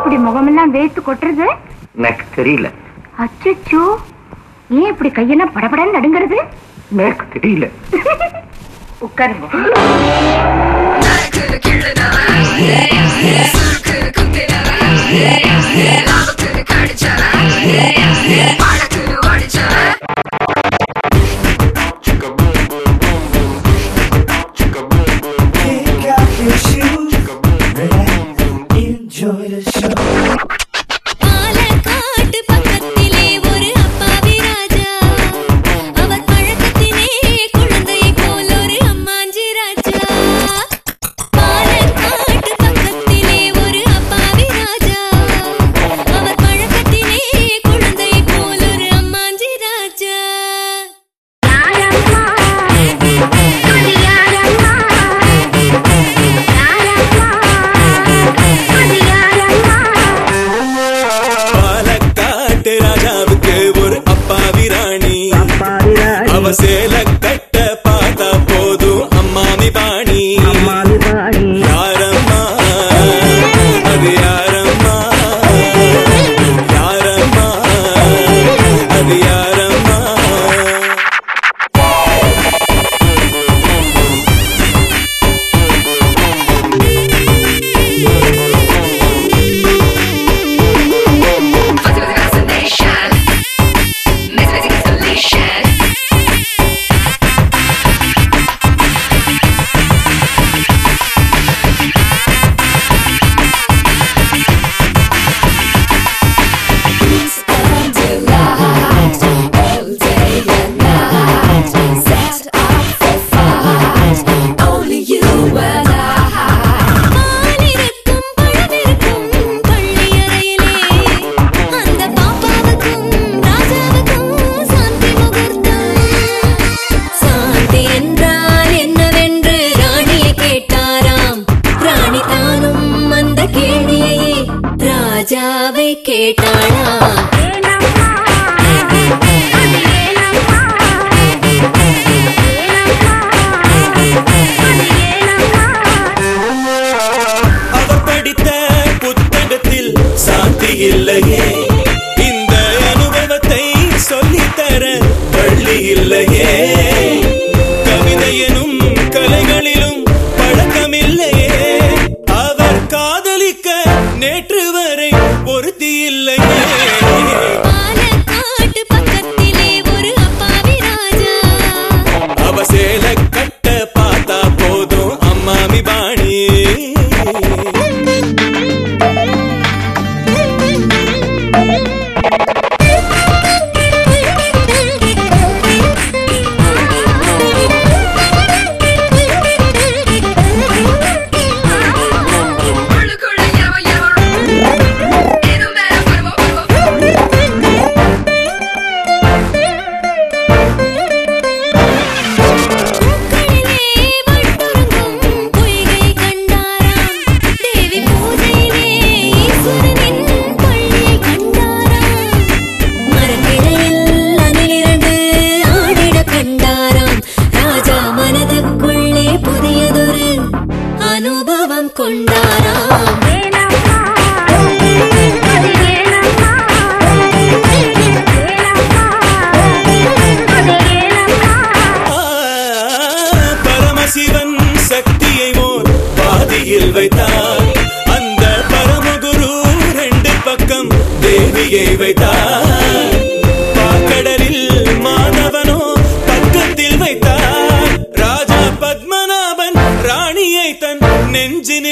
இப்படி முகமெல்லாம் வேத்து கொட்டுறது எனக்கு தெரியல அச்சச்சோ ஏன் இப்படி கையெல்லாம் படபடன்னு நடுங்கிறது எனக்கு தெரியல உட்காருங்க Kick off your shoes, relax, enjoy the show. பாலக்காட்டு பக்கத்திலே ஒரு அப்பாவி ராஜா அவர் பழக்கத்திலே குழந்தையை போல் ஒரு அம்மாஞ்சி ராஜா பாலக்காட்டு பக்கத்திலே ஒரு அப்பாவி ராஜா அவர் பழக்கத்திலே குழந்தையை போல் ஒரு அம்மாஞ்சி ராஜா பாலக்காட்டு ராஜாவுக்கு ஒரு அப்பாவி ராணி அவ சேல கட்ட பார்த்தா போதும் அம்மாமி பாணி யாரம்மா அது யாரம்மா யாரம்மா அது யாரம்மா பாலிருக்கும் பழமிருக்கும் பள்ளியறையிலே அந்த பாப்பாவுக்கும் ராஜாவுக்கும் சாந்தி முகூர்த்தம் சாந்தி என்றால் என்னவென்று ராணியை கேட்டாராம் ராணி தானும் அந்த கேள்வியையே ராஜாவை கேட்டாளாம் அவர் படித்த புத்தகத்தில் சாந்தி இல்லையே இந்த அனுபவத்தை சொல்லித்தர பள்ளி இல்லையே கவிதை எனும் கலைகளிலும் பழக்கமில்லையே அவர் காதலிக்க நேற்று வரை ஒருத்தி இல்லையே பாலக்காட்டு பக்கத்திலே ஒரு அப்பாவி ராஜா அவ சேல கட்ட பார்த்தா போதும் அம்மாமி பாணி பூக்களிலே வண்டுறங்கும் பொய்கை கண்டாராம் தேவி பூஜையிலே ஈஸ்வரனின் பள்ளியை கண்டாராம் மரக்கிளையில் அணிலிரண்டு ஆடிட கண்டாராம் ராஜா மனதுக்குள்ளே புதியதொரு அனுபவம் கொண்டாராம் ஆ, பரமசிவன் சக்தியை ஓர் பாதியில் வைத்தார் அந்த பரமகுரு ரெண்டு பக்கம் தேவியை வைத்தார் பாக்கடலில் மாணவனோ பக்கத்தில் வைத்தார் ராஜா பத்மநாபன் ராணியை தன் நெஞ்சினில்